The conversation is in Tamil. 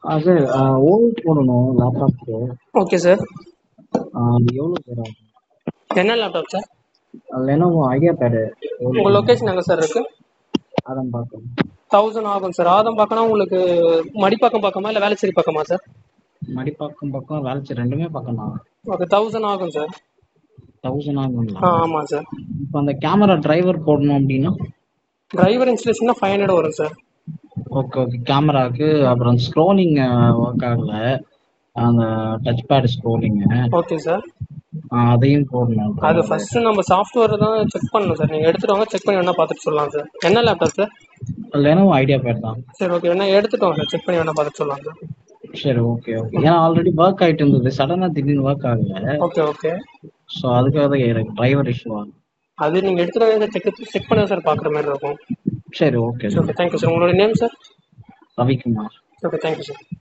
அது ஓல்ட் போடணும் லேப்டாப்க்கு ஓகே சார் அது எவ்வளோ சார் ஆகும் என்ன laptop sir Lenovo IdeaPad உங்கள் லொக்கேஷன் எங்கே சார் இருக்கு அதான் பார்க்கணும் தௌசண்ட் ஆகும் சார் ஆதம் பார்க்கணும் உங்களுக்கு மடிப்பாக்கம் பக்கமா இல்லை வேளச்சேரி பக்கமா சார் மடிப்பாக்கம் பக்கம் வேலைச்சி ரெண்டுமே பக்கம் தான் ஓகே தௌசண்ட் ஆகும் சார் தௌசண்ட் ஆ ஆகுங்களா ஆமாம் சார் இப்போ அந்த கேமரா டிரைவர் போடணும் அப்படின்னா டிரைவர் இன்ஸ்டலேஷன்னா ஃபைவ் ஹண்ட்ரட் வரும் சார் ஓகே ஓகே கேமராக்கு அப்புறம் ஸ்க்ரோலிங் ஒர்க் ஆகல அந்த டச் பேட் ஸ்க்ரோலிங்கு ஓகே சார் அதையும் போடணும் அது ஃபர்ஸ்ட் நம்ம சாஃப்ட்வேர் தான் செக் பண்ணணும் சார் நீங்கள் எடுத்துட்டு வாங்க செக் பண்ணி வேணா பார்த்துட்டு சொல்லலாம் சார் என்ன laptop sir Lenovo IdeaPad தான் சரி ஓகே வேணா எடுத்துட்டு வாங்க செக் பண்ணி வேணா பார்த்துட்டு சொல்லலாம் சார் சரி ஓகே ஓகே ஏன்னா ஆல்ரெடி ஒர்க் ஆயிட்டு இருந்தது சடனாக திடீர்னு ஒர்க் ஆகல ஓகே ஓகே ஸோ அதுக்காக தான் எனக்கு டிரைவர் இஷ்யூ ஆகும் அது நீங்கள் எடுத்துட்டு வாங்க செக் செக் பண்ணி சார் பார்க்குற மாதிரி இருக்கும் சரி ஓகே ஓகே தேங்க்யூ சார் உங்களோட name sir Ravikumar okay thank you sir